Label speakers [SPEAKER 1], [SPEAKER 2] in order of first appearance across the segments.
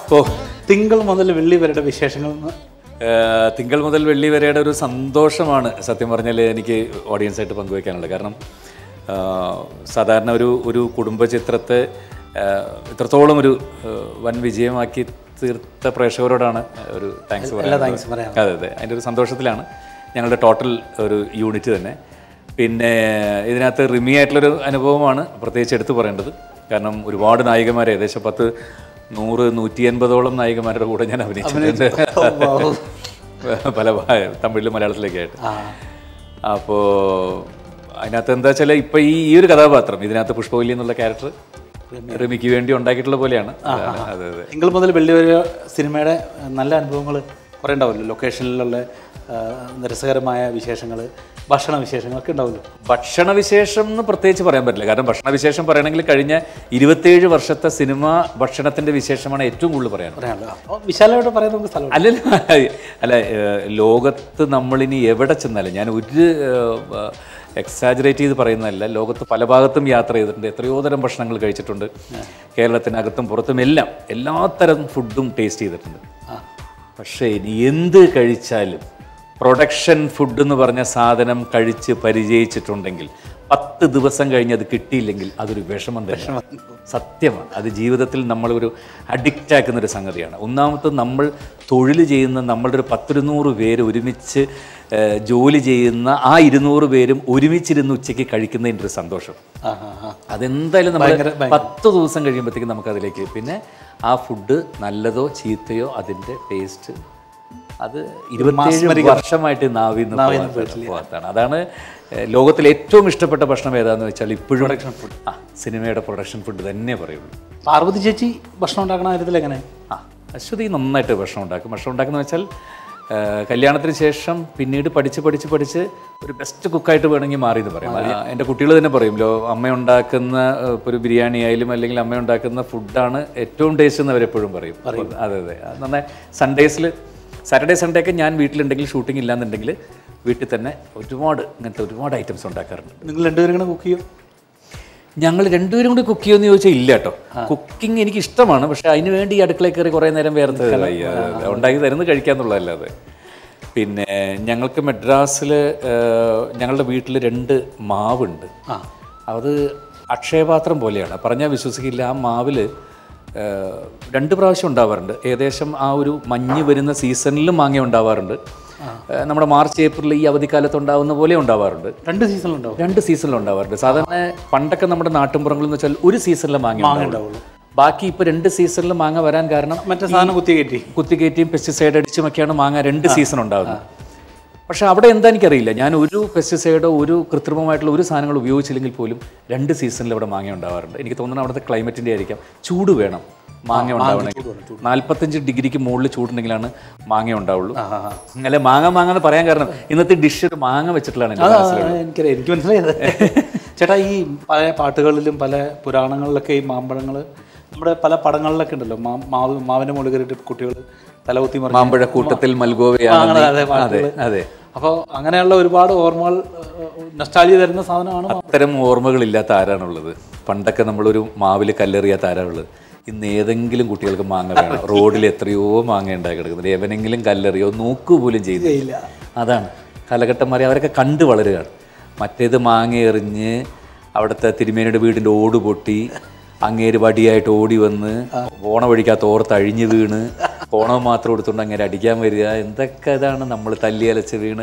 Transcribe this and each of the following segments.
[SPEAKER 1] ഓ
[SPEAKER 2] തിങ്കൾ മുതൽ വെള്ളി വരെയുടെ വിശേഷങ്ങൾ എന്ന്
[SPEAKER 1] ഏഹ് തിങ്കൾ മുതൽ വെള്ളി വരെയുടെ ഒരു സന്തോഷമാണ് സത്യം പറഞ്ഞാൽ എനിക്ക് ഓഡിയൻസായിട്ട് പങ്കുവയ്ക്കാനുള്ളത് കാരണം ആഹ് സാധാരണ ഒരു ഒരു കുടുംബ ചിത്രത്തെ ആഹ് ഇത്രത്തോളം ഒരു ആഹ് വൻ വിജയമാക്കി തീർത്ത പ്രേക്ഷകരോടാണ് ഒരു താങ്ക്സ് പറയാൻ
[SPEAKER 2] താങ്ക്സ് പറയാം
[SPEAKER 1] അതെ അതെ അതിൻ്റെ ഒരു സന്തോഷത്തിലാണ് ഞങ്ങളുടെ ടോട്ടൽ ഒരു യൂണിറ്റ് തന്നെ പിന്നെ ഇതിനകത്ത് റിമി ആയിട്ടുള്ളൊരു അനുഭവമാണ് പ്രത്യേകിച്ച് എടുത്തു പറയേണ്ടത് കാരണം ഒരുപാട് നായികമാരെ ഏകദേശം പത്ത് നൂറ് നൂറ്റി എൺപതോളം നായികമാരുടെ കൂടെ ഞാൻ അഭിനയിച്ചിട്ടുണ്ട് പല ഭാ- തമിഴിലും മലയാളത്തിലൊക്കെ ആയിട്ട്
[SPEAKER 2] ആ
[SPEAKER 1] അപ്പോൾ അതിനകത്ത് എന്താ വെച്ചാൽ ഇപ്പം ഈ ഈ ഒരു കഥാപാത്രം ഇതിനകത്ത് പുഷ്പവല്ലി എന്നുള്ള ക്യാരക്ടർ റിമിക്ക് വേണ്ടി ഉണ്ടാക്കിയിട്ടുള്ള പോലെയാണ് അതാണ്. അതെ അതെ
[SPEAKER 2] തിങ്കൾ മുതൽ വെള്ളി വരെ സിനിമയുടെ നല്ല അനുഭവങ്ങൾ കുറേ ഉണ്ടാവുമല്ലോ ലൊക്കേഷനിലുള്ള ആ, രസകരമായ വിശേഷങ്ങൾ ഭക്ഷണ വിശേഷങ്ങളൊക്കെ ഉണ്ടാവുമല്ലോ
[SPEAKER 1] ഭക്ഷണവിശേഷം എന്ന് പ്രത്യേകിച്ച് പറയാൻ പറ്റില്ല കാരണം ഭക്ഷണവിശേഷം പറയണമെങ്കിൽ കഴിഞ്ഞ ഇരുപത്തേഴ് വർഷത്തെ സിനിമ ഭക്ഷണത്തിന്റെ വിശേഷമാണ് ഏറ്റവും കൂടുതൽ പറയാൻ
[SPEAKER 2] പറയാനുള്ളത് അപ്പോൾ വിശാലമായിട്ട് പറയാൻ നമുക്ക് സ്ഥലം
[SPEAKER 1] അല്ലല്ല അല്ല ഏഹ്, ലോകത്ത് നമ്മളിനി എവിടെ ചെന്നാലും ഞാൻ ഒരു എക്സാജറേറ്റ് ചെയ്ത് പറയുന്നതല്ല ലോകത്ത് പല ഭാഗത്തും യാത്ര ചെയ്തിട്ടുണ്ട് എത്രയോ തരം ഭക്ഷണങ്ങൾ കഴിച്ചിട്ടുണ്ട് കേരളത്തിനകത്തും പുറത്തും എല്ലാം എല്ലാത്തരം ഫുഡും ടേസ്റ്റ് ചെയ്തിട്ടുണ്ട് പക്ഷേ ഇനി എന്ത് കഴിച്ചാലും പ്രൊഡക്ഷൻ ഫുഡ് എന്ന് പറഞ്ഞ സാധനം കഴിച്ച് പരിചയിച്ചിട്ടുണ്ടെങ്കിൽ പത്ത് ദിവസം കഴിഞ്ഞ് അത് കിട്ടിയില്ലെങ്കിൽ അതൊരു വിഷമം തന്നെ സത്യമാണ് അത് ജീവിതത്തിൽ നമ്മളൊരു അഡിക്റ്റ് ആക്കുന്ന ഒരു സംഗതിയാണ് ഒന്നാമത്തെ നമ്മൾ തൊഴിൽ ചെയ്യുന്ന നമ്മളുടെ ഒരു പത്തിരുന്നൂറ് പേര് ഒരുമിച്ച് ഏഹ്, ജോലി ചെയ്യുന്ന ആ ഇരുന്നൂറ് പേരും ഒരുമിച്ചിരുന്ന് ഉച്ചയ്ക്ക് കഴിക്കുന്നതിൻ്റെ ഒരു സന്തോഷം
[SPEAKER 2] ആ ആ ആ
[SPEAKER 1] അതെന്തായാലും നമ്മൾ പത്ത് ദിവസം കഴിയുമ്പോഴത്തേക്കും നമുക്ക് അതിലേക്ക് പിന്നെ ആ ഫുഡ് നല്ലതോ ചീത്തയോ അതിൻ്റെ ടേസ്റ്റ് അത് ഇരുപത്തേഴ് വർഷമായിട്ട് നാവിൽ നിന്ന് പോകാത്ത- പോകാത്തതാണ് അതാണ് ഏഹ്, ലോകത്തിലെ ഏറ്റവും ഇഷ്ടപ്പെട്ട ഭക്ഷണം ഏതാന്ന് വെച്ചാൽ ഇപ്പോഴും പ്രൊഡക്ഷൻ ഫുഡ് ആ സിനിമയുടെ പ്രൊഡക്ഷൻ ഫുഡ് തന്നെ പറയുള്ളൂ
[SPEAKER 2] പാർവതി ചേച്ചി ഭക്ഷണം ഉണ്ടാക്കണ കാര്യത്തിൽ എങ്ങനെ
[SPEAKER 1] ആ അശ്വതി നന്നായിട്ട് ഭക്ഷണം ഉണ്ടാക്കും ഭക്ഷണം ഉണ്ടാക്കുന്ന വെച്ചാൽ ആ, കല്യാണത്തിന് ശേഷം പിന്നീട് പഠിച്ച് പഠിച്ച് പഠിച്ച് ഒരു ബെസ്റ്റ് കുക്കായിട്ട് വേണമെങ്കിൽ മാറി എന്ന് പറയും ആ, എൻ്റെ കുട്ടികൾ തന്നെ പറയുമല്ലോ അമ്മ ഉണ്ടാക്കുന്ന ആ, ഇപ്പോൾ ഒരു ബിരിയാണി ആയാലും അല്ലെങ്കിൽ അമ്മ ഉണ്ടാക്കുന്ന ഫുഡാണ് ഏറ്റവും ടേസ്റ്റ് എന്ന് അവരെപ്പോഴും പറയും അതെ അതെ അത് നന്നായി സൺഡേസിൽ സാറ്റർഡേ സൺഡേ ഒക്കെ ഞാൻ വീട്ടിലുണ്ടെങ്കിൽ ഷൂട്ടിംഗ് ഇല്ലാന്നുണ്ടെങ്കിൽ വീട്ടിൽ തന്നെ ഒരുപാട് ഇങ്ങനത്തെ ഒരുപാട് ഐറ്റംസ് ഉണ്ടാക്കാറുണ്ട്
[SPEAKER 2] നിങ്ങൾ രണ്ടുപേരും കൂടെ കുക്ക് ചെയ്യും
[SPEAKER 1] ഞങ്ങൾ രണ്ടുപേരും കൂടി കുക്ക് ചെയ്യുമെന്ന് ചോദിച്ചാൽ ഇല്ല കേട്ടോ കുക്കിംഗ് എനിക്ക് ഇഷ്ടമാണ് പക്ഷെ അതിന് വേണ്ടി ഈ അടുക്കളയിൽ കയറി കുറേ നേരം വേർത്ത് ഉണ്ടാക്കി തരുന്നത് കഴിക്കാന്നുള്ളതല്ലാതെ പിന്നെ ഞങ്ങൾക്ക് മെഡ്രാസിൽ ഞങ്ങളുടെ വീട്ടിൽ രണ്ട് മാവുണ്ട് അത് അക്ഷയപാത്രം പോലെയാണ് പറഞ്ഞാൽ വിശ്വസിക്കില്ല ആ മാവിൽ രണ്ട് പ്രാവശ്യം ഉണ്ടാവാറുണ്ട് ഏകദേശം ആ ഒരു മഞ്ഞ് വരുന്ന സീസണിലും മാങ്ങ ഉണ്ടാവാറുണ്ട് ഏഹ് നമ്മുടെ മാർച്ച് ഏപ്രിൽ ഈ അവധിക്കാലത്ത് ഉണ്ടാവുന്ന പോലെ ഉണ്ടാവാറുണ്ട്
[SPEAKER 2] രണ്ട് സീസണിലുണ്ടാവും
[SPEAKER 1] രണ്ട് സീസണിൽ ഉണ്ടാവാറുണ്ട് സാധാരണ പണ്ടൊക്കെ നമ്മുടെ നാട്ടിൻപുറങ്ങളിൽ എന്ന് വെച്ചാൽ ഒരു സീസണിൽ മാങ്ങ ഉണ്ടാവുള്ളൂ ബാക്കി ഇപ്പൊ രണ്ട് സീസണിൽ മാങ്ങ വരാൻ കാരണം
[SPEAKER 2] മറ്റേ സാധനം കുത്തി കയറ്റി
[SPEAKER 1] കുത്തിക്കയറ്റിയും പെസ്റ്റിസൈഡ് അടിച്ചുമൊക്കെയാണ് മാങ്ങ രണ്ട് സീസൺ ഉണ്ടാകുന്നത് പക്ഷെ അവിടെ എന്താ എനിക്കറിയില്ല ഞാൻ ഒരു പെസ്റ്റിസൈഡോ ഒരു കൃത്രിമമായിട്ടുള്ള ഒരു സാധനങ്ങൾ ഉപയോഗിച്ചില്ലെങ്കിൽ പോലും രണ്ട് സീസണിൽ അവിടെ മാങ്ങ ഉണ്ടാവാറുണ്ട് എനിക്ക് തോന്നുന്നു അവിടുത്തെ ക്ലൈമറ്റിൻ്റെ ആയിരിക്കാം ചൂട് വേണം മാങ്ങ ഉണ്ടാവണമെങ്കിൽ നാൽപ്പത്തഞ്ച് ഡിഗ്രിക്ക് മുകളിൽ ചൂടുണ്ടെങ്കിലാണ് മാങ്ങ ഉണ്ടാവുള്ളൂ അല്ലെ മാങ്ങ മാങ്ങ എന്ന് പറയാൻ കാരണം ഇന്നത്തെ ഡിഷ് ഒരു മാങ്ങ വെച്ചിട്ടുള്ളതാണ് എൻ്റെ മനസ്സിൽ
[SPEAKER 2] ആ, എനിക്കറിയാം എനിക്ക് മനസ്സിലായത് ചേട്ടാ ഈ പല പാട്ടുകളിലും പല പുരാണങ്ങളിലൊക്കെ ഈ മാമ്പഴങ്ങൾ നമ്മുടെ പല പടങ്ങളിലൊക്കെ ഉണ്ടല്ലോ മാ- മാവ് മാവിൻ്റെ മുകളിൽ കയറിയിട്ട് കുട്ടികൾ തലകുത്തി മറിഞ്ഞ്
[SPEAKER 1] മാമ്പഴ കൂട്ടത്തിൽ
[SPEAKER 2] ആ,
[SPEAKER 1] മൽഗോവയാണ്
[SPEAKER 2] അതെ, അതെ,
[SPEAKER 1] അതെ
[SPEAKER 2] പാട്ടുകള്.
[SPEAKER 1] അതെ
[SPEAKER 2] അപ്പോൾ അങ്ങനെയുള്ള ഒരുപാട് ഓർമ്മകൾ നഷ്ടാലി തരുന്ന സാധനമാണ് മാ-
[SPEAKER 1] അത്തരം ഓർമ്മകളില്ലാത്ത ആരാണുള്ളത് പണ്ടൊക്കെ നമ്മളൊരു മാവിൽ കല്ലെറിയാത്ത ആരാണുള്ളത് ഇന്ന് ഏതെങ്കിലും കുട്ടികൾക്ക് മാങ്ങ വേണം റോഡിൽ എത്രയോ മാങ്ങ ഉണ്ടായി കിടക്കുന്നുണ്ട് എവനെങ്കിലും കല്ലെറിയോ നോക്കുപോലും ചെയ്തില്ല അതാണ് കാലഘട്ടം മാറി അവരൊക്കെ കണ്ടു വളരുകയാണ് മറ്റേത് മാങ്ങ എറിഞ്ഞ് അവിടുത്തെ തിരുമേനിയുടെ വീടിൻ്റെ ഓട് പൊട്ടി അങ്ങേര് വടിയായിട്ട് ഓടി വന്ന് ഓണ വഴിക്കാത്ത ഓർത്ത് അഴിഞ്ഞു വീണ് ഓണം മാത്രം എടുത്തുകൊണ്ട് അങ്ങേര് അടിക്കാൻ വരിക എന്തൊക്കെ ഇതാണ് നമ്മൾ തല്ലി അലച്ച് വീണ്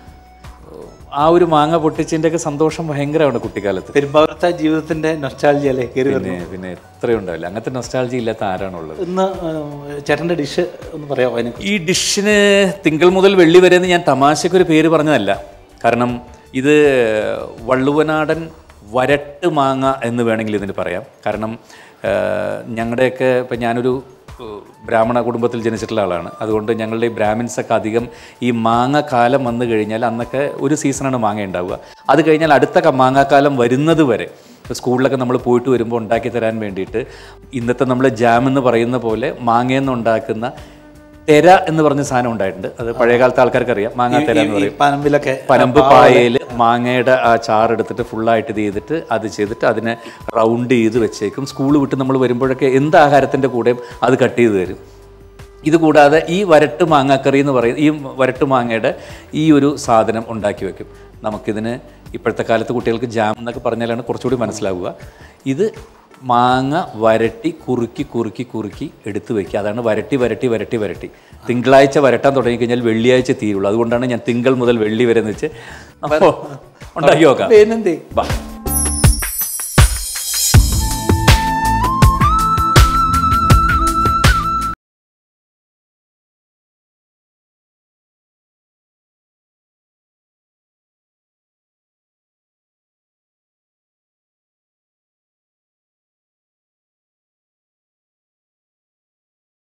[SPEAKER 1] ആ ഒരു മാങ്ങ പൊട്ടിച്ചതിൻ്റെ ഒക്കെ സന്തോഷം ഭയങ്കരമാണ് കുട്ടിക്കാലത്ത്
[SPEAKER 2] പെരുമ്പാവൂരത്തെ ജീവിതത്തിന്റെ നൊസ്റ്റാലജി അല്ലേ കയറി വരുന്നത്
[SPEAKER 1] പിന്നെ പിന്നെ എത്രയുണ്ടാവില്ല അങ്ങനത്തെ നൊസ്റ്റാൾജി ഇല്ലാത്ത ആരാണുള്ളത്
[SPEAKER 2] ഇന്ന് ആ, ചേട്ടന്റെ ഡിഷ് ഒന്ന് പറയാമോ അതിനെ
[SPEAKER 1] ഈ ഡിഷിന് തിങ്കൾ മുതൽ വെള്ളി വരെ എന്ന് ഞാൻ തമാശക്കൊരു പേര് പറഞ്ഞതല്ല കാരണം ഇത് വള്ളുവനാടൻ വരട്ട് മാങ്ങ എന്ന് വേണമെങ്കിൽ ഇതിന് പറയാം കാരണം ആ, ഞങ്ങളുടെയൊക്കെ ഇപ്പം ഞാനൊരു ഏഹ്, ബ്രാഹ്മണ കുടുംബത്തിൽ ജനിച്ചിട്ടുള്ള ആളാണ് അതുകൊണ്ട് ഞങ്ങളുടെ ഈ ബ്രാഹ്മിൻസൊക്കെ അധികം ഈ മാങ്ങ കാലം വന്നു കഴിഞ്ഞാൽ അന്നൊക്കെ ഒരു സീസണാണ് മാങ്ങ ഉണ്ടാവുക അത് കഴിഞ്ഞാൽ അടുത്ത ക- മാങ്ങാക്കാലം വരുന്നത് വരെ ഇപ്പോൾ സ്കൂളിലൊക്കെ നമ്മൾ പോയിട്ട് വരുമ്പോൾ ഉണ്ടാക്കി തരാൻ വേണ്ടിയിട്ട് ഇന്നത്തെ നമ്മൾ ജാം എന്ന് പറയുന്ന പോലെ മാങ്ങയിൽ നിന്ന് ഉണ്ടാക്കുന്ന തെര എന്ന് പറഞ്ഞ സാധനം ഉണ്ടായിട്ടുണ്ട് അത് പഴയ കാലത്തെ ആൾക്കാർക്ക് അറിയാം മാങ്ങാ തെര എന്ന്
[SPEAKER 2] ഈ
[SPEAKER 1] പറയും
[SPEAKER 2] പനമ്പിലൊക്കെ
[SPEAKER 1] പനമ്പ് പായയിൽ മാങ്ങയുടെ ആ ചാറ് എടുത്തിട്ട് ഫുള്ളായിട്ട് ഇത് ചെയ്തിട്ട് അത് ചെയ്തിട്ട് അതിനെ റൗണ്ട് ചെയ്ത് വെച്ചേക്കും സ്കൂൾ വിട്ട് നമ്മൾ വരുമ്പോഴൊക്കെ എന്ത് ആഹാരത്തിൻ്റെ കൂടെയും അത് കട്ട് ചെയ്ത് തരും ഇത് കൂടാതെ ഈ വരട്ട് മാങ്ങാക്കറി എന്ന് പറയുന്ന ഈ വരട്ട് മാങ്ങയുടെ ഈ ഒരു സാധനം ഉണ്ടാക്കി വെക്കും നമുക്കിതിന് ഇപ്പോഴത്തെ കാലത്ത് കുട്ടികൾക്ക് ജാം എന്നൊക്കെ പറഞ്ഞാലാണ് കുറച്ചുകൂടി മനസ്സിലാവുക ഇത് മാങ്ങ വരട്ടി കുറുക്കി കുറുക്കി കുറുക്കി എടുത്തു വെക്കുക അതാണ് വരട്ടി വരട്ടി വരട്ടി വരട്ടി തിങ്കളാഴ്ച വരട്ടാൻ തുടങ്ങിക്കഴിഞ്ഞാൽ വെള്ളിയാഴ്ച തീരുള്ളൂ അതുകൊണ്ടാണ് ഞാൻ തിങ്കൾ മുതൽ വെള്ളി വരെ എന്ന് വെച്ച് അപ്പോൾ ഉണ്ടാക്കി നോക്കാം
[SPEAKER 2] പിന്നെന്തേ
[SPEAKER 1] ബാ